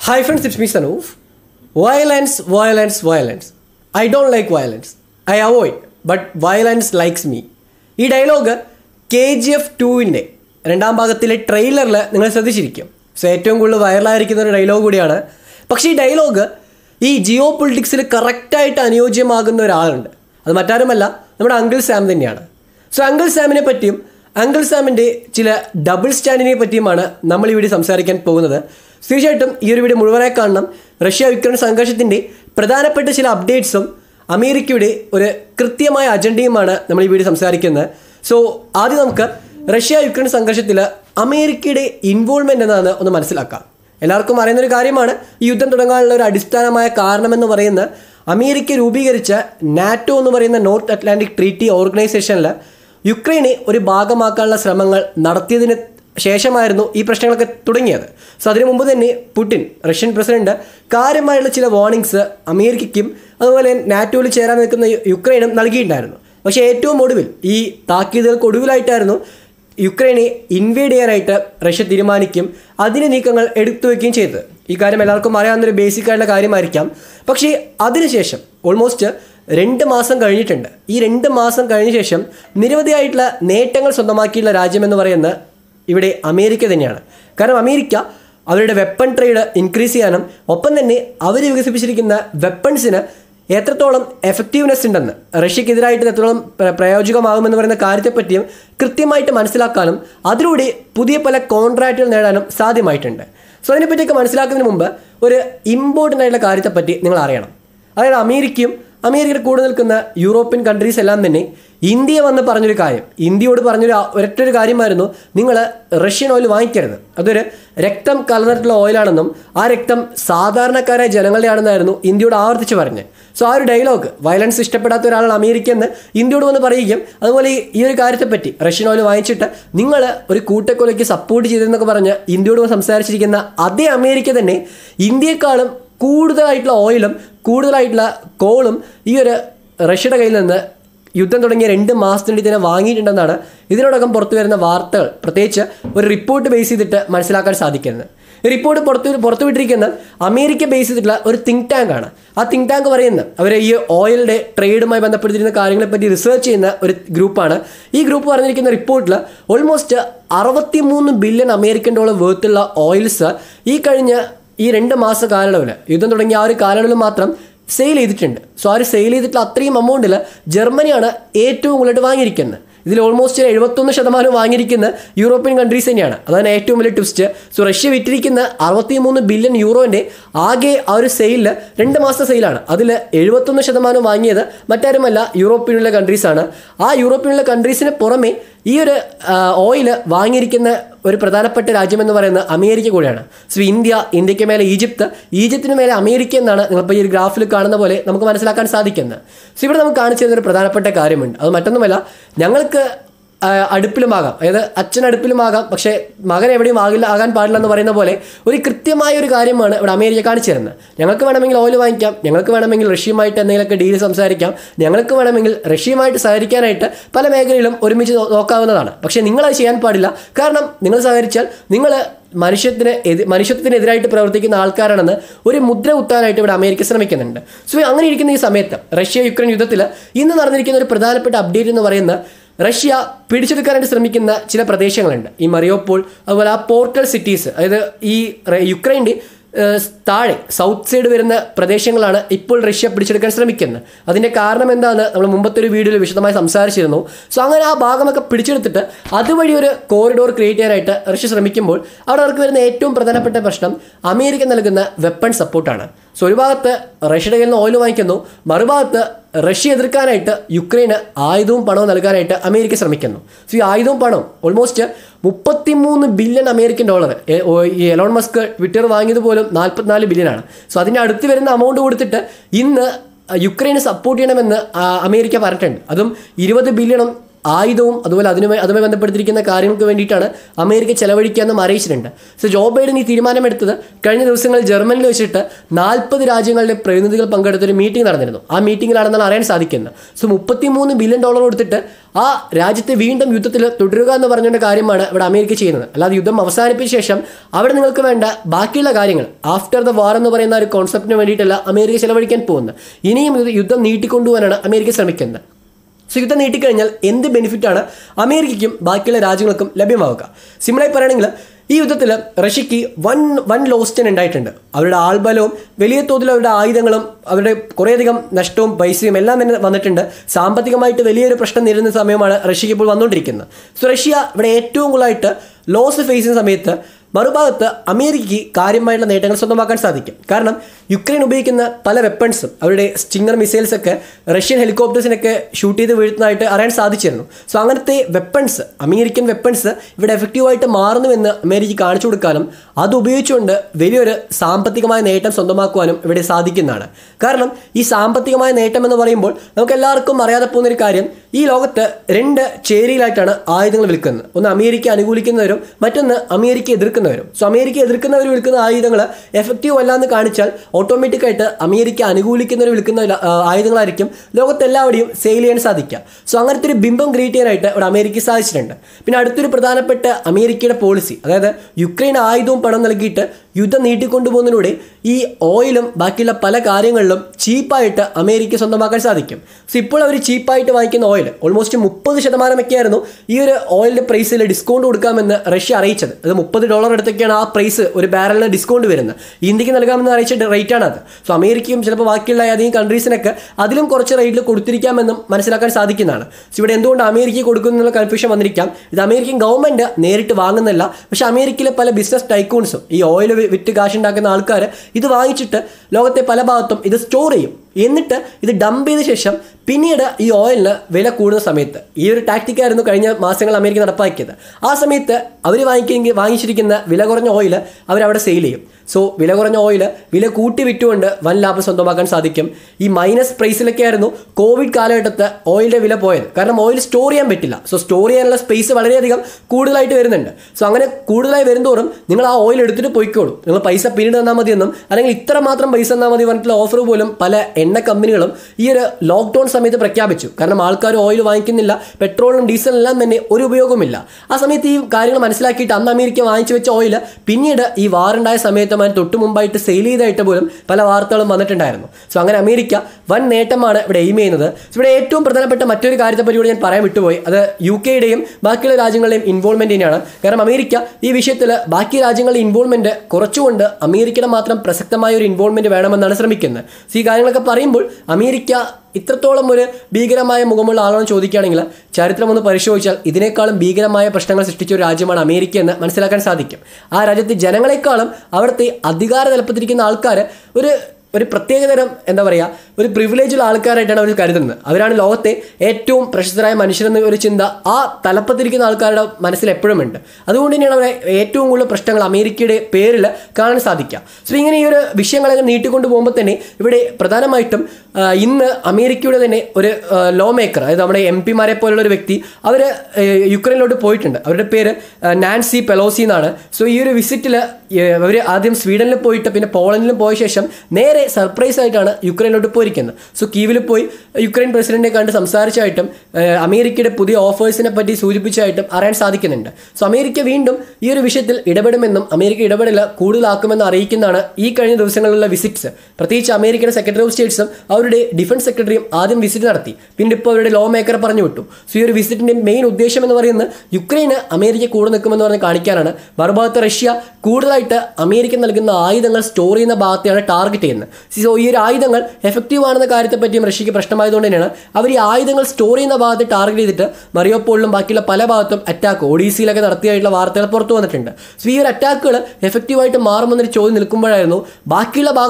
Hi friends, it's me Sanoof. Violence, violence, violence. I don't like violence. I avoid, but violence likes me. ഈ dialogue K G F ടുവിൻ്റെ രണ്ടാം ഭാഗത്തിലെ ട്രെയിലറിൽ നിങ്ങൾ ശ്രദ്ധിച്ചിരിക്കും so ഏറ്റവും കൂടുതൽ വൈറലായിരിക്കുന്ന ഒരു dialogue കൂടിയാണ് പക്ഷേ ഈ ഡയലോഗ് ഈ ജിയോ പൊളിറ്റിക്സിൽ കറക്റ്റായിട്ട് അനുയോജ്യമാകുന്ന ഒരാളുണ്ട് അത് മറ്റാരുമല്ല നമ്മുടെ അങ്കിൾ സാം തന്നെയാണ് സോ അങ്കിൾ സാമിനെ പറ്റിയും അങ്കിൾ സാമിൻ്റെ ചില ഡബിൾ സ്റ്റാൻഡിനെ പറ്റിയുമാണ് നമ്മൾ ഈ വീഡിയോ സംസാരിക്കാൻ പോകുന്നത് തീർച്ചയായിട്ടും ഈ ഒരു വീഡിയോ മുഴുവനായി കാണണം റഷ്യ യുക്രൈൻ സംഘർഷത്തിൻ്റെ പ്രധാനപ്പെട്ട ചില അപ്ഡേറ്റ്സും അമേരിക്കയുടെ ഒരു കൃത്യമായ അജണ്ടയുമാണ് നമ്മൾ ഈ വീഡിയോ സംസാരിക്കുന്നത് സോ ആദ്യം നമുക്ക് റഷ്യ യുക്രൈൻ സംഘർഷത്തിൽ അമേരിക്കയുടെ ഇൻവോൾവ്മെൻ്റ് എന്നാണ് ഒന്ന് മനസ്സിലാക്കാം എല്ലാവർക്കും അറിയുന്ന ഒരു കാര്യമാണ് ഈ യുദ്ധം തുടങ്ങാനുള്ള ഒരു അടിസ്ഥാനമായ കാരണമെന്ന് പറയുന്ന അമേരിക്ക രൂപീകരിച്ച നാറ്റോ എന്ന് പറയുന്ന നോർത്ത് അറ്റ്ലാന്റിക് ട്രീറ്റി ഓർഗനൈസേഷനിൽ യുക്രൈനെ ഒരു ഭാഗമാക്കാനുള്ള ശ്രമങ്ങൾ നടത്തിയതിന് ശേഷമായിരുന്നു ഈ പ്രശ്നങ്ങളൊക്കെ തുടങ്ങിയത് സോ അതിനു മുമ്പ് തന്നെ പുടിൻ റഷ്യൻ പ്രസിഡന്റ് കാര്യമായുള്ള ചില വാർണിംഗ്സ് അമേരിക്കയ്ക്കും അതുപോലെ നാറ്റോയിൽ ചേരാൻ നിൽക്കുന്ന യു- യുക്രൈനും നൽകിയിട്ടുണ്ടായിരുന്നു പക്ഷേ ഏറ്റവും ഒടുവിൽ ഈ താക്കീതുകൾക്ക് ഒടുവിലായിട്ടായിരുന്നു യുക്രൈനെ ഇൻവേഡ് ചെയ്യാനായിട്ട് റഷ്യ തീരുമാനിക്കും അതിന് നീക്കങ്ങൾ എടുത്തു വയ്ക്കുകയും ചെയ്തത് ഈ കാര്യം എല്ലാവർക്കും അറിയാവുന്നൊരു ബേസിക് ആയിട്ടുള്ള കാര്യമായിരിക്കാം പക്ഷേ അതിനുശേഷം ഓൾമോസ്റ്റ് രണ്ട് മാസം കഴിഞ്ഞിട്ടുണ്ട് ഈ രണ്ട് മാസം കഴിഞ്ഞ ശേഷം നിരവധിയായിട്ടുള്ള നേട്ടങ്ങൾ സ്വന്തമാക്കിയുള്ള രാജ്യമെന്ന് പറയുന്നത് ഇവിടെ അമേരിക്ക തന്നെയാണ് കാരണം അമേരിക്ക അവരുടെ വെപ്പൺ ട്രേഡ് ഇൻക്രീസ് ചെയ്യാനും ഒപ്പം തന്നെ അവർ വികസിപ്പിച്ചിരിക്കുന്ന വെപ്പൺസിന് എത്രത്തോളം എഫക്റ്റീവ്നെസ് ഉണ്ടെന്ന് റഷ്യക്കെതിരായിട്ട് എത്രത്തോളം പ്ര- പ്രയോജകമാകുമെന്ന് പറയുന്ന കാര്യത്തെപ്പറ്റിയും കൃത്യമായിട്ട് മനസ്സിലാക്കാനും അതിലൂടെ പുതിയ പല കോൺട്രാക്റ്റുകൾ നേടാനും സാധ്യമായിട്ടുണ്ട് സോ അതിനെപ്പറ്റിയൊക്കെ മനസ്സിലാക്കുന്നതിന് മുമ്പ് ഒരു ഇമ്പോർട്ടൻ്റ് ആയിട്ടുള്ള കാര്യത്തെപ്പറ്റി നിങ്ങൾ അറിയണം അതായത് അമേരിക്കയും അമേരിക്കയുടെ കൂടെ നിൽക്കുന്ന യൂറോപ്യൻ കൺട്രീസ് എല്ലാം തന്നെ ഇന്ത്യ വന്ന് പറഞ്ഞൊരു കാര്യം ഇന്ത്യയോട് പറഞ്ഞൊരു ആ- ഒരൊറ്റൊരു കാര്യമായിരുന്നു നിങ്ങൾ റഷ്യൻ ഓയിൽ വാങ്ങിക്കരുത് അതൊരു രക്തം കലർന്നിട്ടുള്ള ഓയിലാണെന്നും ആ രക്തം സാധാരണക്കാരായ ജനങ്ങളുടെ ആണെന്നായിരുന്നു ഇന്ത്യയോട് ആവർത്തിച്ച് പറഞ്ഞത് സോ ആ ഒരു ഡയലോഗ് വയലൻസ് ഇഷ്ടപ്പെടാത്ത ഒരാളാണ് അമേരിക്ക എന്ന് ഇന്ത്യയോട് വന്ന് പറയുകയും അതുപോലെ ഈ- ഈ ഒരു കാര്യത്തെപ്പറ്റി റഷ്യൻ ഓയിൽ വാങ്ങിച്ചിട്ട് നിങ്ങൾ ഒരു കൂട്ടക്കൊലയ്ക്ക് സപ്പോർട്ട് ചെയ്തെന്നൊക്കെ പറഞ്ഞ് ഇന്ത്യയോട് വന്ന് സംസാരിച്ചിരിക്കുന്ന അതേ അമേരിക്ക തന്നെ ഇന്ത്യയെക്കാളും കൂടുതലായിട്ടുള്ള ഓയിലും കൂടുതലായിട്ടുള്ള കോളും ഈ ഒരു റഷ്യയുടെ കയ്യിൽ നിന്ന് യുദ്ധം തുടങ്ങിയ രണ്ട് മാസത്തിനുള്ളിൽ തന്നെ വാങ്ങിയിട്ടുണ്ടെന്നാണ് ഇതിനോടകം പുറത്തു വരുന്ന വാർത്തകൾ പ്രത്യേകിച്ച് ഒരു റിപ്പോർട്ട് ബേസ് ചെയ്തിട്ട് മനസ്സിലാക്കാൻ സാധിക്കുന്നത് ഈ റിപ്പോർട്ട് പുറത്തു പുറത്തുവിട്ടിരിക്കുന്ന അമേരിക്ക ബേസ് ചെയ്തിട്ടുള്ള ഒരു തിങ്ക് ടാങ്ക് ആണ് ആ തിങ്ക് ടാങ്ക് പറയുന്ന അവർ ഈ ഓയിലിൻ്റെ ട്രേഡുമായി ബന്ധപ്പെട്ടിരിക്കുന്ന കാര്യങ്ങളെപ്പറ്റി റിസർച്ച് ചെയ്യുന്ന ഒരു ഗ്രൂപ്പാണ് ഈ ഗ്രൂപ്പ് പറഞ്ഞിരിക്കുന്ന റിപ്പോർട്ടിൽ ഓൾമോസ്റ്റ് അറുപത്തി മൂന്ന് ബില്യൺ അമേരിക്കൻ ഡോളർ വേർത്തുള്ള ഓയിൽസ് ഈ കഴിഞ്ഞ ഈ രണ്ട് മാസ കാലയളവിൽ യുദ്ധം തുടങ്ങിയ ആ ഒരു കാലയളവിൽ മാത്രം സെയിൽ ചെയ്തിട്ടുണ്ട് സോ ആ ഒരു സെയിൽ ചെയ്തിട്ടുള്ള അത്രയും എമൗണ്ടിൽ ജർമ്മനിയാണ് ഏറ്റവും കൂടുതലായിട്ട് വാങ്ങിയിരിക്കുന്നത് ഇതിൽ ഓൾമോസ്റ്റ് എഴുപത്തൊന്ന് ശതമാനം വാങ്ങിയിരിക്കുന്ന യൂറോപ്യൻ കൺട്രീസ് തന്നെയാണ് അതാണ് ഏറ്റവും വലിയ ട്വിസ്റ്റ് സോ റഷ്യ വിറ്റിരിക്കുന്ന അറുപത്തി മൂന്ന് ബില്യൺ യൂറോൻ്റെ ആകെ ആ ഒരു സെയിലിൽ രണ്ട് മാസത്തെ സെയിലാണ് അതിൽ എഴുപത്തൊന്ന് ശതമാനം വാങ്ങിയത് മറ്റാരുമല്ല യൂറോപ്പിലുള്ള കൺട്രീസാണ് ആ യൂറോപ്പിലുള്ള കൺട്രീസിന് പുറമെ ഈ ഒരു ഓയിൽ വാങ്ങിയിരിക്കുന്ന ഒരു പ്രധാനപ്പെട്ട രാജ്യമെന്ന് പറയുന്നത് അമേരിക്ക കൂടെയാണ് സോ ഇന്ത്യ ഇന്ത്യക്ക് മേലെ ഈജിപ്ത് ഈജിപ്തിന് മേലെ അമേരിക്ക എന്നാണ് നിങ്ങളിപ്പോൾ ഈ ഒരു ഗ്രാഫിൽ കാണുന്ന പോലെ നമുക്ക് മനസ്സിലാക്കാൻ സാധിക്കുന്നത് സോ ഇവിടെ നമുക്ക് കാണിച്ചു തരുന്ന ഒരു പ്രധാനപ്പെട്ട കാര്യമുണ്ട് അത് മറ്റൊന്നുമല്ല ഞങ്ങൾക്ക് ആ, അടുപ്പിലുമാകാം അതായത് അച്ഛൻ അടുപ്പിലുമാകാം പക്ഷേ മകൻ എവിടെയും ആകില്ല ആകാൻ പാടില്ല എന്ന് പറയുന്ന പോലെ ഒരു കൃത്യമായ ഒരു കാര്യമാണ് ഇവിടെ അമേരിക്ക കാണിച്ചു തരുന്നത് ഞങ്ങൾക്ക് വേണമെങ്കിൽ ഓയിൽ വാങ്ങിക്കാം ഞങ്ങൾക്ക് വേണമെങ്കിൽ റഷ്യയുമായിട്ട് എന്തെങ്കിലുമൊക്കെ ഡീൽ സംസാരിക്കാം ഞങ്ങൾക്ക് വേണമെങ്കിൽ റഷ്യയുമായിട്ട് സഹകരിക്കാനായിട്ട് പല മേഖലയിലും ഒരുമിച്ച് നോ- നോക്കാവുന്നതാണ് പക്ഷേ നിങ്ങളത് ചെയ്യാൻ പാടില്ല കാരണം നിങ്ങൾ സഹകരിച്ചാൽ നിങ്ങൾ മനുഷ്യത്തിന് എതി മനുഷ്യത്തിനെതിരായിട്ട് പ്രവർത്തിക്കുന്ന ആൾക്കാരാണെന്ന് ഒരു മുദ്ര കുത്താനായിട്ട് ഇവിടെ അമേരിക്ക ശ്രമിക്കുന്നുണ്ട് സോ അങ്ങനെ ഇരിക്കുന്ന ഈ സമയത്ത് റഷ്യ യുക്രൈൻ യുദ്ധത്തിൽ ഇന്ന് നടന്നിരിക്കുന്ന ഒരു പ്രധാനപ്പെട്ട അപ്ഡേറ്റ് എന്ന് പറയുന്ന റഷ്യ പിടിച്ചെടുക്കാനായിട്ട് ശ്രമിക്കുന്ന ചില പ്രദേശങ്ങളുണ്ട് ഈ മറിയോപ്പോൾ അതുപോലെ ആ പോർട്ടൽ സിറ്റീസ് അതായത് ഈ റ- യുക്രൈൻ്റെ ഏഹ്, താഴെ സൗത്ത് സൈഡ് വരുന്ന പ്രദേശങ്ങളാണ് ഇപ്പോൾ റഷ്യ പിടിച്ചെടുക്കാൻ ശ്രമിക്കുന്നത് അതിൻ്റെ കാരണം എന്താണെന്ന് നമ്മൾ മുമ്പത്തെ ഒരു വീഡിയോയിൽ വിശദമായി സംസാരിച്ചിരുന്നു സോ അങ്ങനെ ആ ഭാഗമൊക്കെ പിടിച്ചെടുത്തിട്ട് അതുവഴി ഒരു കോറിഡോർ ക്രിയേറ്റ് ചെയ്യാനായിട്ട് റഷ്യ ശ്രമിക്കുമ്പോൾ അവിടെ അവർക്ക് വരുന്ന ഏറ്റവും പ്രധാനപ്പെട്ട പ്രശ്നം അമേരിക്ക നൽകുന്ന വെപ്പൺ സപ്പോർട്ടാണ് സോ ഒരു ഭാഗത്ത് റഷ്യയുടെ കയ്യിൽ നിന്ന് ഓയിൽ വാങ്ങിക്കുന്നു മറുഭാഗത്ത് റഷ്യ എതിർക്കാനായിട്ട് യുക്രൈന് ആയുധവും പണവും നൽകാനായിട്ട് അമേരിക്ക ശ്രമിക്കുന്നു സോ ഈ ആയുധവും പണവും ഓൾമോസ്റ്റ് മുപ്പത്തിമൂന്ന് ബില്യൺ അമേരിക്കൻ ഡോളർ ഈ എലോൺ മസ്ക് ട്വിറ്റർ വാങ്ങിയത് പോലും നാൽപ്പത്തിനാല് ബില്യൺ ആണ് സോ അതിൻ്റെ അടുത്ത് വരുന്ന എമൗണ്ട് കൊടുത്തിട്ട് ഇന്ന് യുക്രൈനെ സപ്പോർട്ട് ചെയ്യണമെന്ന് ആ, അമേരിക്ക പറഞ്ഞിട്ടുണ്ട് അതും ഇരുപത് ബില്യണും ആയുധവും അതുപോലെ അതിനുമായി അതുമായി ബന്ധപ്പെടുത്തിയിരിക്കുന്ന കാര്യങ്ങൾക്ക് വേണ്ടിയിട്ടാണ് അമേരിക്ക ചെലവഴിക്കാമെന്നും അറിയിച്ചിട്ടുണ്ട് സോ ജോ ബൈഡൻ ഈ തീരുമാനമെടുത്തത് കഴിഞ്ഞ ദിവസങ്ങളിൽ ജർമ്മനിയിൽ വെച്ചിട്ട് നാൽപ്പത് രാജ്യങ്ങളുടെ പ്രതിനിധികൾ പങ്കെടുത്തൊരു മീറ്റിംഗ് നടന്നിരുന്നു ആ മീറ്റിംഗിലാണെന്നാണ് അറിയാൻ സാധിക്കുന്നത് സോ മുപ്പത്തിമൂന്ന് ബില്യൺ ഡോളർ കൊടുത്തിട്ട് ആ രാജ്യത്തെ വീണ്ടും യുദ്ധത്തിൽ തുടരുക എന്ന് പറഞ്ഞുകൊണ്ട് കാര്യമാണ് ഇവിടെ അമേരിക്ക ചെയ്യുന്നത് അല്ലാതെ യുദ്ധം അവസാനിപ്പിച്ച ശേഷം അവിടെ നിങ്ങൾക്ക് വേണ്ട ബാക്കിയുള്ള കാര്യങ്ങൾ ആഫ്റ്റർ ദ വാർ എന്ന് പറയുന്ന ഒരു കോൺസെപ്റ്റിന് വേണ്ടിയിട്ടല്ല അമേരിക്ക ചെലവഴിക്കാൻ പോകുന്നത് ഇനിയും ഇത് യുദ്ധം നീട്ടിക്കൊണ്ടുപോകാനാണ് അമേരിക്ക ശ്രമിക്കുന്നത് സോ യുദ്ധം നീട്ടിക്കഴിഞ്ഞാൽ എന്ത് ബെനിഫിറ്റാണ് അമേരിക്കയ്ക്കും ബാക്കിയുള്ള രാജ്യങ്ങൾക്കും ലഭ്യമാവുക സിമ്പിളായി പറയുകയാണെങ്കിൽ ഈ യുദ്ധത്തിൽ റഷ്യക്ക് വൻ വൻ ലോസ്റ്റ് ഉണ്ടായിട്ടുണ്ട് അവരുടെ ആൾബലവും വലിയ തോതിൽ അവരുടെ ആയുധങ്ങളും അവരുടെ കുറേയധികം നഷ്ടവും പൈസയും എല്ലാം തന്നെ വന്നിട്ടുണ്ട് സാമ്പത്തികമായിട്ട് വലിയൊരു പ്രശ്നം നേരിടുന്ന സമയമാണ് റഷ്യക്ക് ഇപ്പോൾ വന്നുകൊണ്ടിരിക്കുന്നത് സോ റഷ്യ ഇവിടെ ഏറ്റവും കൂടുതലായിട്ട് ലോസ് ഫേസ് ചെയ്യുന്ന സമയത്ത് മറുഭാഗത്ത് അമേരിക്കയ്ക്ക് കാര്യമായിട്ടുള്ള നേട്ടങ്ങൾ സ്വന്തമാക്കാൻ സാധിക്കും കാരണം യുക്രൈൻ ഉപയോഗിക്കുന്ന പല വെപ്പൺസും അവരുടെ സ്റ്റിങ്ങർ മിസൈൽസ് ഒക്കെ റഷ്യൻ ഹെലികോപ്റ്റേഴ്സിനൊക്കെ ഷൂട്ട് ചെയ്ത് വീഴ്ത്തുന്നതായിട്ട് അറിയാൻ സാധിച്ചിരുന്നു സോ അങ്ങനത്തെ വെപ്പൺസ് അമേരിക്കൻ വെപ്പൺസ് ഇവിടെ എഫക്റ്റീവായിട്ട് മാറുന്നുവെന്ന് അമേരിക്ക കാണിച്ചു കൊടുക്കാനും അത് ഉപയോഗിച്ചുകൊണ്ട് വലിയൊരു സാമ്പത്തികമായ നേട്ടം സ്വന്തമാക്കുവാനും ഇവിടെ സാധിക്കുന്നതാണ് കാരണം ഈ സാമ്പത്തികമായ നേട്ടം എന്ന് പറയുമ്പോൾ നമുക്ക് എല്ലാവർക്കും അറിയാതെ പോകുന്ന ഒരു കാര്യം ഈ ലോകത്ത് രണ്ട് ചേരിയിലായിട്ടാണ് ആയുധങ്ങൾ വിൽക്കുന്നത് ഒന്ന് അമേരിക്ക അനുകൂലിക്കുന്നവരും മറ്റൊന്ന് അമേരിക്ക എതിർക്കുന്നവരും സോ അമേരിക്ക എതിർക്കുന്നവർ വിൽക്കുന്ന ആയുധങ്ങൾ എഫക്റ്റീവ് അല്ല എന്ന് കാണിച്ചാൽ ഓട്ടോമാറ്റിക്കായിട്ട് അമേരിക്ക അനുകൂലിക്കുന്നവർ വിൽക്കുന്ന ല- ആ, ആയുധങ്ങളായിരിക്കും ലോകത്തെല്ലാവരുടെയും സെയിൽ ചെയ്യാൻ സാധിക്കുക സോ അങ്ങനത്തെ ഒരു ബിംബം ക്രിയേറ്റ് ചെയ്യാനായിട്ട് ഇവിടെ അമേരിക്ക സാധിച്ചിട്ടുണ്ട് പിന്നെ അടുത്തൊരു പ്രധാനപ്പെട്ട അമേരിക്കയുടെ പോളിസി അതായത് യുക്രൈൻ ആയുധവും പണം നൽകിയിട്ട് യുദ്ധം നീട്ടിക്കൊണ്ടുപോകുന്നതിലൂടെ ഈ ഓയിലും ബാക്കിയുള്ള പല കാര്യങ്ങളിലും ചീപ്പായിട്ട് അമേരിക്ക സ്വന്തമാക്കാൻ സാധിക്കും സോ ഇപ്പോൾ അവർ ചീപ്പായിട്ട് വാങ്ങിക്കുന്ന ഓയിൽ ഓൾമോസ്റ്റ് മുപ്പത് ശതമാനമൊക്കെയായിരുന്നു ഈ ഒരു ഓയിലിൻ്റെ പ്രൈസിൽ ഡിസ്കൗണ്ട് കൊടുക്കാമെന്ന് റഷ്യ അറിയിച്ചത് അത് മുപ്പത് ഡോളർ അടുത്തൊക്കെയാണ് ആ പ്രൈസ് ഒരു ബാരലിന് ഡിസ്കൗണ്ട് വരുന്നത് ഇന്ത്യക്ക് നൽകാമെന്ന് അറിയിച്ച റേറ്റാണ് അത് സോ അമേരിക്കയും ചിലപ്പോൾ ബാക്കിയുള്ള അധികം കൺട്രീസിനൊക്കെ അതിലും കുറച്ച് റേറ്റിൽ കൊടുത്തിരിക്കാമെന്നും മനസ്സിലാക്കാൻ സാധിക്കുന്നതാണ് സോ ഇവിടെ എന്തുകൊണ്ട് അമേരിക്ക കൊടുക്കുന്ന കൺഫ്യൂഷൻ വന്നിരിക്കാം ഇത് അമേരിക്കൻ ഗവൺമെന്റ് നേരിട്ട് വാങ്ങുന്നില്ല പക്ഷെ അമേരിക്കയിലെ പല ബിസിനസ് ടൈക്കൂൺസും ഈ ഓയിൽ വിറ്റ് കാശുണ്ടാക്കുന്ന ആൾക്കാർ ഇത് വാങ്ങിച്ചിട്ട് ലോകത്തെ പല ഭാഗത്തും ഇത് സ്റ്റോർ ചെയ്യും എന്നിട്ട് ഇത് ഡംപ് ചെയ്ത ശേഷം പിന്നീട് ഈ ഓയിലിന് വില കൂടുന്ന സമയത്ത് ഈ ഒരു ടാക്ടിക്കായിരുന്നു കഴിഞ്ഞ മാസങ്ങൾ അമേരിക്ക നടപ്പാക്കിയത് ആ സമയത്ത് അവർ വാങ്ങിക്കെങ്കിൽ വാങ്ങിച്ചിരിക്കുന്ന വില കുറഞ്ഞ ഓയിൽ അവരവിടെ സെയിൽ ചെയ്യും സോ വില കുറഞ്ഞ ഓയിൽ വില കൂട്ടി വിറ്റുകൊണ്ട് വൻ ലാഭം സ്വന്തമാക്കാൻ സാധിക്കും ഈ മൈനസ് പ്രൈസിലൊക്കെ ആയിരുന്നു കോവിഡ് കാലഘട്ടത്ത് ഓയിലിൻ്റെ വില പോയത് കാരണം ഓയിൽ സ്റ്റോർ ചെയ്യാൻ പറ്റില്ല സോ സ്റ്റോർ ചെയ്യാനുള്ള സ്പേസ് വളരെയധികം കൂടുതലായിട്ട് വരുന്നുണ്ട് സോ അങ്ങനെ കൂടുതലായി വരുന്തോറും നിങ്ങൾ ആ ഓയിൽ എടുത്തിട്ട് പോയിക്കോളൂ നിങ്ങൾ പൈസ പിന്നീട് തന്നാൽ മതിയെന്നും അല്ലെങ്കിൽ ഇത്ര മാത്രം പൈസ തന്നാൽ മതി പറഞ്ഞിട്ടുള്ള ഓഫർ പോലും പല എണ്ണ കമ്പനികളും ഈ ഒരു ലോക്ക്ഡൗൺ സമയത്ത് പ്രഖ്യാപിച്ചു കാരണം ആൾക്കാർ ഓയിൽ വാങ്ങിക്കുന്നില്ല പെട്രോളും ഡീസലും എല്ലാം തന്നെ ഒരു ഉപയോഗമില്ല ആ സമയത്ത് ഈ കാര്യങ്ങൾ മനസ്സിലാക്കിയിട്ട് അന്ന് അമേരിക്ക വാങ്ങിച്ചു വെച്ച ഓയിൽ പിന്നീട് ഈ വാറുണ്ടായ സമയത്ത് അതിന് തൊട്ട് മുമ്പായിട്ട് സെയിൽ ചെയ്തായിട്ട് പോലും പല വാർത്തകളും വന്നിട്ടുണ്ടായിരുന്നു സോ അങ്ങനെ അമേരിക്ക വൻ നേട്ടമാണ് ഇവിടെ എയിം ചെയ്യുന്നത് So ഇവിടെ ഏറ്റവും പ്രധാനപ്പെട്ട മറ്റൊരു കാര്യത്തെ പറ്റി കൂടി ഞാൻ പറയാൻ വിട്ടുപോയി അത് യു കെയുടെയും ബാക്കിയുള്ള രാജ്യങ്ങളുടെയും ഇൻവോൾവ്മെന്റ് തന്നെയാണ് കാരണം അമേരിക്ക ഈ വിഷയത്തിൽ ബാക്കി രാജ്യങ്ങളുടെ ഇൻവോൾവ്മെന്റ് കുറച്ചുകൊണ്ട് അമേരിക്കയുടെ മാത്രം പ്രസക്തമായ ഒരു ഇൻവോൾവ്മെന്റ് വേണമെന്നാണ് ശ്രമിക്കുന്നത് സോ ഈ കാര്യങ്ങളൊക്കെ പറയുമ്പോൾ അമേരിക്ക ഇത്രത്തോളം ഒരു ഭീകരമായ മുഖമുള്ള ആളാണെന്ന് ചോദിക്കുകയാണെങ്കിൽ ചരിത്രം ഒന്ന് പരിശോധിച്ചാൽ ഇതിനേക്കാളും ഭീകരമായ പ്രശ്നങ്ങൾ സൃഷ്ടിച്ച ഒരു രാജ്യമാണ് അമേരിക്ക എന്ന് മനസ്സിലാക്കാൻ സാധിക്കും ആ രാജ്യത്തെ ജനങ്ങളെക്കാളും അവിടുത്തെ അധികാര തലപ്പത്തിരിക്കുന്ന ആൾക്കാർ ഒരു ഒരു പ്രത്യേകതരം എന്താ പറയുക ഒരു പ്രിവിലേജുള്ള ആൾക്കാരായിട്ടാണ് അവർ കരുതുന്നത് അവരാണ് ലോകത്തെ ഏറ്റവും പ്രശസ്തരായ മനുഷ്യരെന്ന ഒരു ചിന്ത ആ തലപ്പത്തിരിക്കുന്ന ആൾക്കാരുടെ മനസ്സിൽ എപ്പോഴും ഉണ്ട് അതുകൊണ്ട് തന്നെയാണ് അവരെ ഏറ്റവും കൂടുതൽ പ്രശ്നങ്ങൾ അമേരിക്കയുടെ പേരിൽ കാണാൻ സാധിക്കുക സോ ഇങ്ങനെ ഈ ഒരു വിഷയങ്ങളൊക്കെ നീട്ടിക്കൊണ്ട് പോകുമ്പോൾ തന്നെ ഇവിടെ പ്രധാനമായിട്ടും ആ, ഇന്ന് അമേരിക്കയുടെ തന്നെ ഒരു ലോ മേക്കർ അതായത് നമ്മുടെ എം പിമാരെ പോലുള്ള ഒരു വ്യക്തി അവർ യുക്രൈനിലോട്ട് പോയിട്ടുണ്ട് അവരുടെ പേര് ആ, നാൻസി പെലോസി എന്നാണ് സോ ഈ ഒരു വിസിറ്റിൽ അവർ ആദ്യം സ്വീഡനിൽ പോയിട്ട് പിന്നെ പോളണ്ടിലും പോയ ശേഷം നേരെ സർപ്രൈസ് ആയിട്ടാണ് യുക്രൈനിലോട്ട് പോയിരിക്കുന്നത് സോ കീവിൽ പോയി യുക്രൈൻ പ്രസിഡന്റിനെ കണ്ട് സംസാരിച്ചായിട്ടും ആ, അമേരിക്കയുടെ പുതിയ ഓഫേഴ്സിനെ പറ്റി സൂചിപ്പിച്ചായിട്ടും അറിയാൻ സാധിക്കുന്നുണ്ട് സോ അമേരിക്ക വീണ്ടും ഈ ഒരു വിഷയത്തിൽ ഇടപെടുമെന്നും അമേരിക്ക ഇടപെടൽ കൂടുതലാക്കുമെന്ന് അറിയിക്കുന്നതാണ് ഈ കഴിഞ്ഞ ദിവസങ്ങളിലുള്ള വിസിറ്റ്സ് പ്രത്യേകിച്ച് അമേരിക്കയുടെ സെക്രട്ടറി ഓഫ് സ്റ്റേറ്റ്സും അവരുടെ ഡിഫൻസ് സെക്രട്ടറിയും ആദ്യം വിസിറ്റ് നടത്തി പിന്നെ ഇപ്പോൾ അവരുടെ ലോ മേക്കറെ പറഞ്ഞു വിട്ടു സോ ഈ ഒരു വിസിറ്റിന്റെ മെയിൻ ഉദ്ദേശം എന്ന് പറയുന്നത് യുക്രൈന് അമേരിക്ക കൂടെ നിൽക്കുമെന്ന് പറഞ്ഞ് കാണിക്കാനാണ് മറുഭാഗത്ത് റഷ്യ കൂടുതലായിട്ട് അമേരിക്ക നൽകുന്ന ആയുധങ്ങൾ സ്റ്റോർ ചെയ്യുന്ന ഭാഗത്തെയാണ് ടാർഗറ്റ് ചെയ്യുന്നത് സോ ഈ ഒരു ആയുധങ്ങൾ എഫക്റ്റീവ് ആണെന്ന കാര്യത്തെപ്പറ്റിയും റഷ്യക്ക് പ്രശ്നമായതുകൊണ്ട് തന്നെയാണ് അവർ ഈ ആയുധങ്ങൾ സ്റ്റോർ ചെയ്യുന്ന ഭാഗത്ത് ടാർഗറ്റ് ചെയ്തിട്ട് മറിയോപ്പോളിലും ബാക്കിയുള്ള പല ഭാഗത്തും അറ്റാക്ക് ഒഡീസിയിലൊക്കെ നടത്തിയായിട്ടുള്ള വാർത്തകൾ പുറത്തു വന്നിട്ടുണ്ട് സോ ഈ ഒരു അറ്റാക്കുകൾ എഫക്റ്റീവായിട്ട് മാറുമെന്നൊരു ചോദ്യം നിൽക്കുമ്പോഴായിരുന്നു ബാക്കിയുള്ള ഭാഗത്തും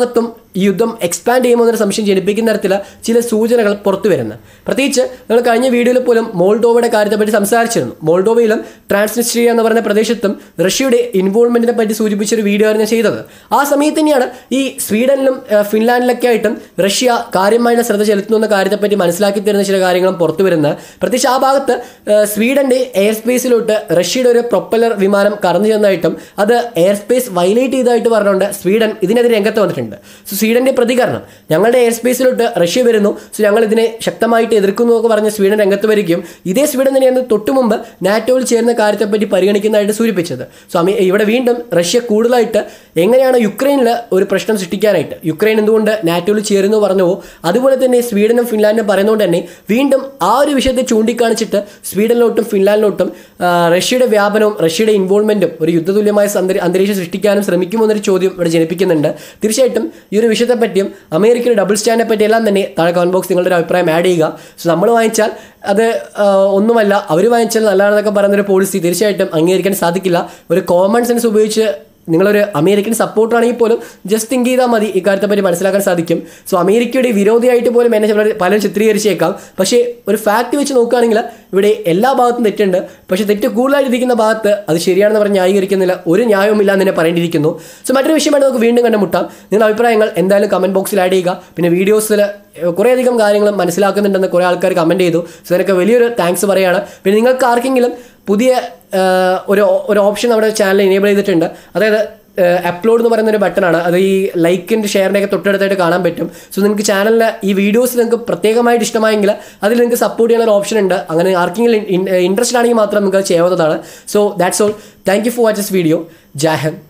ഈ യുദ്ധം എക്സ്പാൻഡ് ചെയ്യുമോ എന്നൊരു സംശയം ജനിപ്പിക്കുന്ന തരത്തിലുള്ള ചില സൂചനകൾ പുറത്തു വരുന്നത് പ്രത്യേകിച്ച് നമ്മൾ കഴിഞ്ഞ വീഡിയോയിൽ പോലും മോൾഡോവയുടെ കാര്യത്തെപ്പറ്റി സംസാരിച്ചിരുന്നു മോൾഡോവയിലും ട്രാൻസ്നിസ്ട്രിയ എന്ന് പറയുന്ന പ്രദേശത്തും റഷ്യയുടെ ഇൻവോൾവ്മെന്റിനെ പറ്റി സൂചിപ്പിച്ചൊരു വീഡിയോ ആണ് ഞാൻ ചെയ്തത് ആ സമയത്ത് തന്നെയാണ് ഈ സ്വീഡനിലും ഏഹ്, ഫിൻലാൻഡിലൊക്കെ ആയിട്ടും റഷ്യ കാര്യമായ ശ്രദ്ധ ചെലുത്തുന്നു എന്ന കാര്യത്തെപ്പറ്റി മനസ്സിലാക്കി തരുന്ന ചില കാര്യങ്ങളും പുറത്തു വരുന്നത് പ്രത്യേകിച്ച് ആ ഭാഗത്ത് ഏഹ്, സ്വീഡന്റെ എയർ സ്പേസിലോട്ട് റഷ്യയുടെ ഒരു പ്രൊപ്പലർ വിമാനം കടന്നു ചെന്നതായിട്ടും അത് എയർ സ്പേസ് വയലേറ്റ് ചെയ്തതായിട്ട് പറഞ്ഞുകൊണ്ട് സ്വീഡൻ ഇതിനെതിരെ രംഗത്ത് വന്നിട്ടുണ്ട് സോ സ്വീഡന്റെ പ്രതികരണം ഞങ്ങളുടെ എയർ സ്പേസിലോട്ട് റഷ്യ വരുന്നു സോ ഞങ്ങൾ ഇതിനെ ശക്തമായിട്ട് എതിർക്കുന്നു എന്നൊക്കെ പറഞ്ഞ് സ്വീഡൻ രംഗത്ത് വരികയും ഇതേ സ്വീഡൻ തന്നെയാണ് തൊട്ടു മുമ്പ് നാറ്റോയിൽ ചേരുന്ന കാര്യത്തെപ്പറ്റി പരിഗണിക്കുന്നതായിട്ട് സൂചിപ്പിച്ചത് സോ അമേ ഇവിടെ വീണ്ടും റഷ്യ കൂടുതലായിട്ട് എങ്ങനെയാണ് യുക്രൈനിൽ ഒരു പ്രശ്നം സൃഷ്ടിക്കാനായിട്ട് യുക്രൈൻ എന്തുകൊണ്ട് നാറ്റോയിൽ ചേരുന്നു പറഞ്ഞുവോ അതുപോലെ തന്നെ സ്വീഡനും ഫിൻലാൻഡും പറയുന്നതുകൊണ്ട് തന്നെ വീണ്ടും ആ ഒരു വിഷയത്തെ ചൂണ്ടിക്കാണിച്ചിട്ട് സ്വീഡനിലോട്ടും ഫിൻലാൻഡിലോട്ടും ആ, റഷ്യയുടെ വ്യാപനവും റഷ്യയുടെ ഇൻവോൾവ്മെന്റും ഒരു യുദ്ധതുല്യമായ സന്ദ- അന്തരീക്ഷം സൃഷ്ടിക്കാനും ശ്രമിക്കുമോ എന്നൊരു ചോദ്യം ഇവിടെ ജനിപ്പിക്കുന്നുണ്ട് തീർച്ചയായിട്ടും ഈ ഒരു വിഷയത്തെ പറ്റിയും അമേരിക്കയുടെ ഡബിൾ സ്റ്റാൻഡിനെ പറ്റി എല്ലാം തന്നെ താഴെ കമന്റ് ബോക്സ് നിങ്ങളുടെ ഒരു അഭിപ്രായം ആഡ് ചെയ്യുക സോ നമ്മൾ വാങ്ങിച്ചാൽ അത് ആ, ഒന്നുമല്ല അവർ വാങ്ങിച്ചാൽ നല്ലതാണെന്നൊക്കെ പറയുന്ന ഒരു പോളിസി തീർച്ചയായിട്ടും അംഗീകരിക്കാൻ സാധിക്കില്ല ഒരു കോമൺ സെൻസ് ഉപയോഗിച്ച് നിങ്ങളൊരു അമേരിക്കൻ സപ്പോർട്ടാണെങ്കിൽ പോലും ജസ്റ്റ് തിങ്ക് ചെയ്താൽ മതി ഇക്കാര്യത്തെ പറ്റി മനസ്സിലാക്കാൻ സാധിക്കും സോ അമേരിക്കയുടെ വിരോധിയായിട്ട് പോലും എന്നെ ചിലർ പലരും ചിത്രീകരിച്ചേക്കാം പക്ഷേ ഒരു ഫാക്ട് വെച്ച് നോക്കുകയാണെങ്കിൽ ഇവിടെ എല്ലാ ഭാഗത്തും തെറ്റുണ്ട് പക്ഷേ തെറ്റ് കൂടുതലായിട്ടിരിക്കുന്ന ഭാഗത്ത് അത് ശരിയാണെന്ന് പറഞ്ഞ് ന്യായീകരിക്കുന്നില്ല ഒരു ന്യായവും ഇല്ല എന്ന് തന്നെ പറയേണ്ടിയിരിക്കുന്നു സോ മറ്റൊരു വിഷയമായിട്ട് നമുക്ക് വീണ്ടും കണ്ടുമുട്ടാം നിങ്ങളുടെ അഭിപ്രായങ്ങൾ എന്തായാലും കമന്റ് ബോക്സിൽ ആഡ് ചെയ്യുക പിന്നെ വീഡിയോസിൽ കുറേയധികം കാര്യങ്ങൾ മനസ്സിലാക്കുന്നുണ്ടെന്ന് കുറേ ആൾക്കാർ കമൻറ്റ് ചെയ്തു സോ അതിനൊക്കെ വലിയൊരു താങ്ക്സ് പറയുകയാണ് പിന്നെ നിങ്ങൾക്ക് ആർക്കെങ്കിലും പുതിയ ആ, ഒരു ഒരു ഓപ്ഷൻ നമ്മുടെ ചാനൽ എനേബിൾ ചെയ്തിട്ടുണ്ട് അതായത് അപ്ലോഡ് എന്ന് പറയുന്ന ഒരു ബട്ടണാണ് അത് ഈ ലൈക്കിൻ്റെ ഷെയറിൻ്റെ ഒക്കെ തൊട്ടടുത്തായിട്ട് കാണാൻ പറ്റും സോ നിങ്ങൾക്ക് ചാനലിൽ ഈ വീഡിയോസ് നിങ്ങൾക്ക് പ്രത്യേകമായിട്ട് ഇഷ്ടമായെങ്കിൽ അതിൽ നിങ്ങൾക്ക് സപ്പോർട്ട് ചെയ്യാൻ ഒരു ഓപ്ഷൻ ഉണ്ട് അങ്ങനെ ആർക്കെങ്കിലും ഇൻട്രസ്റ്റ് ആണെങ്കിൽ മാത്രം നിങ്ങൾക്ക് അത് ചെയ്യാവുന്നതാണ് so that's all thank you for watch this video ജാഹൻ